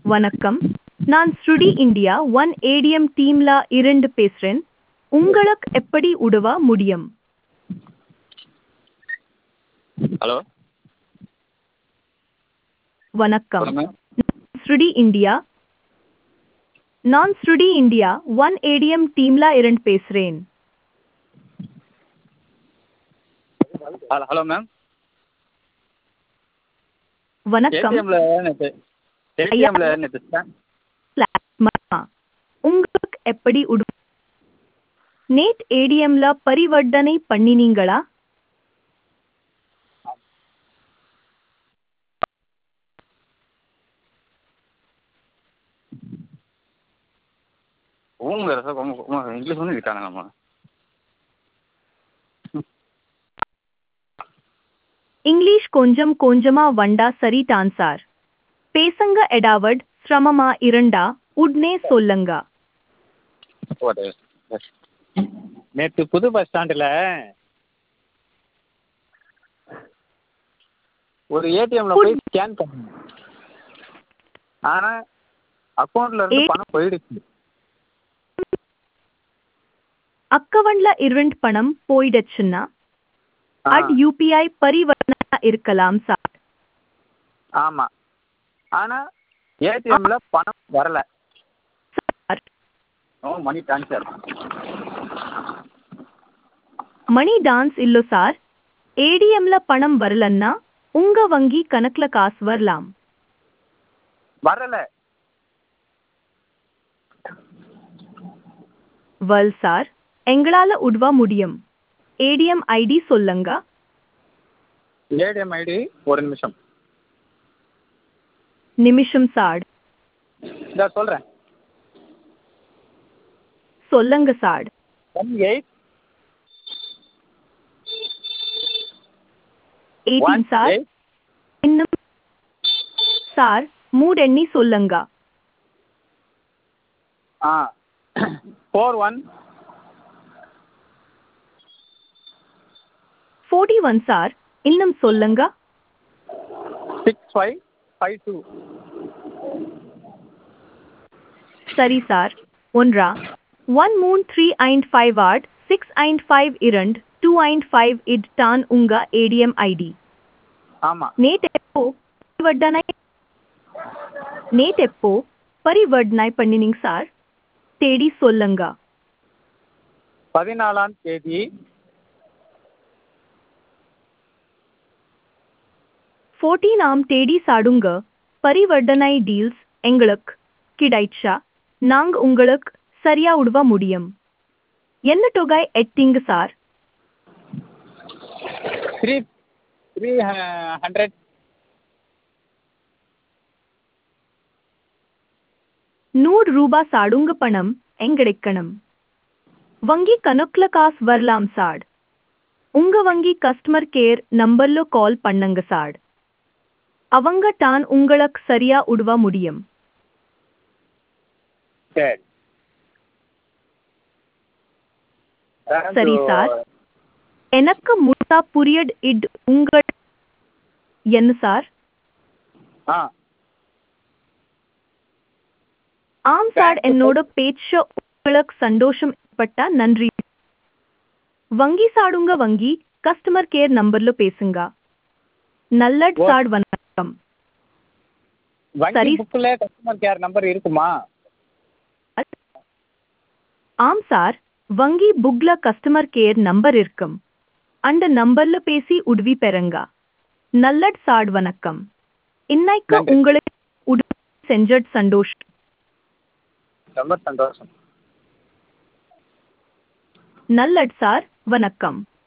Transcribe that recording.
வணக்கம் நான் ஸ்ருடி இந்தியா ஒன் ஏடிஎம் டீம்ல இருந்து பேசுறேன் உங்களுக்கு எப்படி உதவ முடியும் ஹலோ வணக்கம் சொல்லுங்க ஸ்ருடி இந்தியா நான் ஸ்ருடி இந்தியா ஒன் ஏடிஎம் டீம்ல இருந்து பேசுறேன் ஹலோ ஹலோ மேம் வணக்கம் ஏடிஎம்ல நேற்று ஏடிஎம்ல நேற்று ஸ்கேன் மமா. உங்களுக்கு எப்படி உதவ நேட் ஏடிஎம்ல பரிவர்த்தனை பண்ணினீங்களா ஊங்க சார் உங்க- உங்க இங்கிலீஷ் வந்து விட்டாங்க நம்ம இங்கிலீஷ் கொஞ்சம் கொஞ்சமா வண்டா சரிதான் சார் பேசுங்க எடாவட் சிரமமா இருந்தா உடனே சொல்லுங்க நேற்று புது பஸ் ஸ்டாண்டில் ஒரு ஏடிஎம்ல போய் ஸ்கேன் பண்ணேன் ஆனால் அக்கௌண்ட்ல இருந்து ஏ- பணம் போயிடுச்சு அக்கவண்ட்ல இரண்டு பணம் போயிடுச்சுன்னா ஆ, அட் யூபிஐ பரிவர்த்தனை இருக்கலாம் சார் ஆமா ஆனா ஏடிஎம்ல பணம் வரல sir no money transfer money டான்ஸ் இல்லோ சார் ஏடிஎம்ல பணம் வரலன்னா உங்க வங்கி கணக்குல காசு வரலாம் வரல வல் சார் எங்களால உதவ முடியும் ஏடிஎம் ஐடி சொல்லுங்க ஏடிஎம் ஐடி ஒரு நிமிஷம் நிமிஷம் சார் இதா சொல்றேன் சொல்லுங்க sir one eight eighteen sir இன்னும் சார் மூட் எண்ணி சொல்லுங்க ஆ four one forty one sir இன்னும் சொல்லுங்க சிக்ஸ் ஃபைவ் ஃபைவ் டூ சரி சார் ஒன்றா ஒன் மூணு த்ரீ ஐண்ட் ஃபைவ் ஆட் சிக்ஸ் ஐண்ட் ஃபைவ் இரண்டு டூ ஐண்ட் ஃபைவ் இட் டான் உங்க ஏடிஎம் ஐடி ஆமா நேட் எப்போ பரிவர்த்தனை நேட் எப்போ பரிவர்த்தனை பண்ணினீங்க சார் தேடி சொல்லுங்க பதினாலாம் தேதி ஃபோர்டீனாம் தேதி சாடுங்க பரிவர்த்தனை டீல்ஸ் எங்களுக்கு கிடைச்சா நாங்க உங்களுக்கு சரியா உதவ முடியும் என்ன தொகை எட்டிங்க சார் த்ரீ த்ரீ ஹண்ட்ரட் நூறு ரூபா சாடுங்க பணம் எங்கடைக்கணும் வங்கி கணக்குல காசு வரலாம் சார் உங்க வங்கி கஸ்டமர் கேர் நம்பர்ல கால் பண்ணுங்க சார் அவங்க தான் உங்களுக்கு சரியா உதவ முடியும் சரி சரி, சார். எனக்கு முட்டா புரியட் இட் உங்கள் என்ன சார் ஆ ஆம் சார் என்னோட பேச்ச உங்களுக்கு சந்தோஷம் ஏற்பட்டா நன்றி வங்கி சாடுங்க வங்கி கஸ்டமர் கேர் நம்பர்ல பேசுங்க நல்லட் ஓ. சார் வணக்கம் வங்கி சரி. புக்கில் கஸ்டமர் கேர் நம்பர் இருக்குமா ஆம் சார் வங்கி புக்ல கஸ்டமர் கேர் நம்பர் இருக்கும் அந்த நம்பர்ல பேசி உதவி பெறுங்க நல்லட் சாட் வணக்கம் இன்னைக்கு நன்றி. உங்களுக்கு உதவி செஞ்சட் சந்தோஷம் ரொம்ப சந்தோஷம் நல்லட் சார் வணக்கம்